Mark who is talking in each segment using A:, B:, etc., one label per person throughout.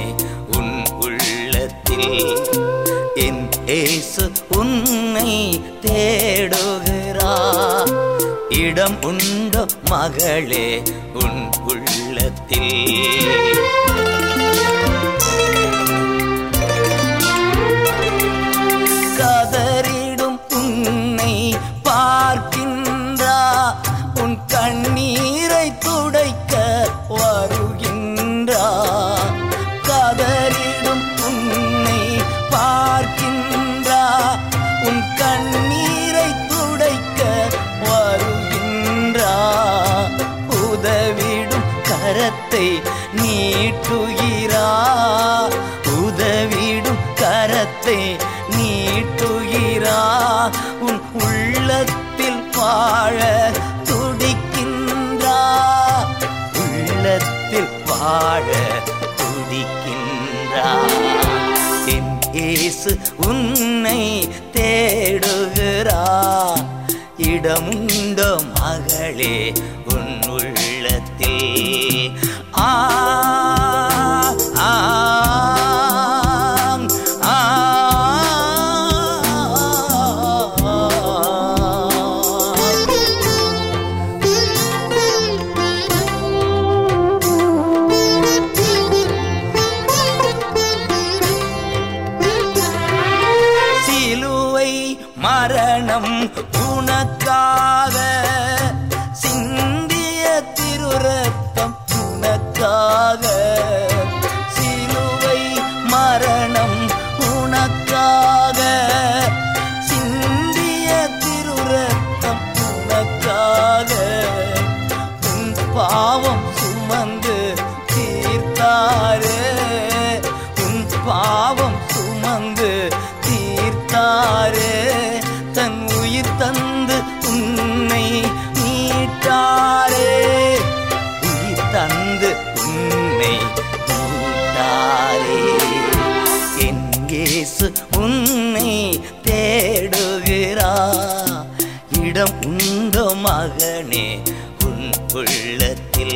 A: உன் உள்ளத்தில் என் ஏசு உன்னை தேடுகிறா இடம் உண்டோ மகளே உன் உள்ளத்தில் கதறிடும் உன்னை பார்க்கின்றா உன் கண்ணீரை துடைக்க வருகின்றா கதறிடும் உன்னை பார்க்கின்றா உன் கண்ணீரை துடைக்க வருகின்றா உதவிடும் கரத்தை நீட்டுகிறா உதவிடும் கரத்தை நீட்டுகிறா உன் உள்ளத்தில் வாழ துடிக்கின்றா உள்ளத்தில் வாழ துடிக்கின்றா என் இயேசு உன்னை தேடுகிறா இடமுண்டோ மகளே உன் உள்ளத்தில் ஆ ஆ, ஆ, ஆ. சிலுவை மரணம் உனக்காக சிந்திய திருரத்தம் உனக்காக சிலுவை மரணம் உனக்காக சிந்திய திருரத்தம் உனக்காக உன் பாவம் சுமந்து தீர்த்தாரே உன் பாவம் சுமந்து தீர்த்தாரே தன் உயிர் தந்து உன்னை மீட்டாரே உயிர் தந்து உன்னை மீட்டாரே என் இயேசு உன்னை தேடுகிறா இடம் உண்டோ மகனே உன் உள்ளத்தில்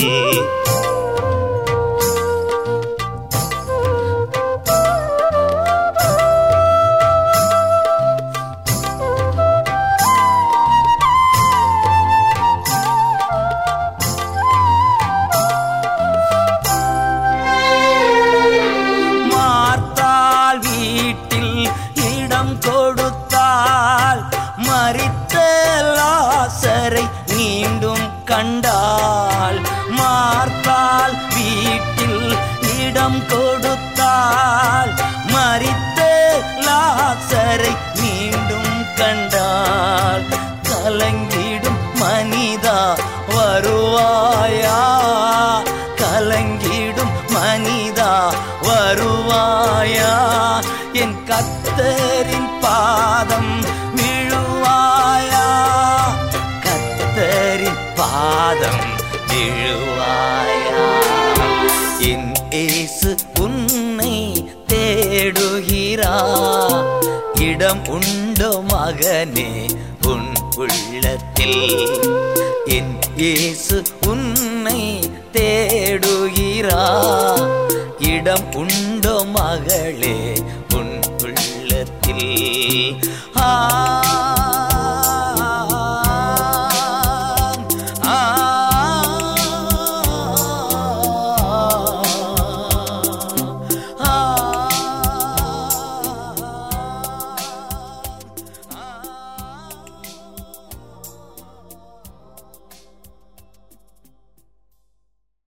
A: மார்த்தாள் வீட்டில் இடம் கொடுத்தாள் மரித்த லாசரை மீண்டும் கண்டாள் மார்த்தாள் வீட்டில் இடம் கொடுத்தாள் மரித்த லாசரை மீண்டும் கண்டாள் கலங்கிடும் மனிதா வருவாயா கலங்கிடும் மனிதா வருவாயா என் கத்தரின் பாதம் விழுவாயா கத்தரின் பாதம் விழுவாயா என் ஏசு உன்னை தேடுகிறா இடம் உண்டோ மகனே உன் உள்ளத்தில் என் இயேசு உன்னை தேடுகிறா இடம் உண்டோ மகளே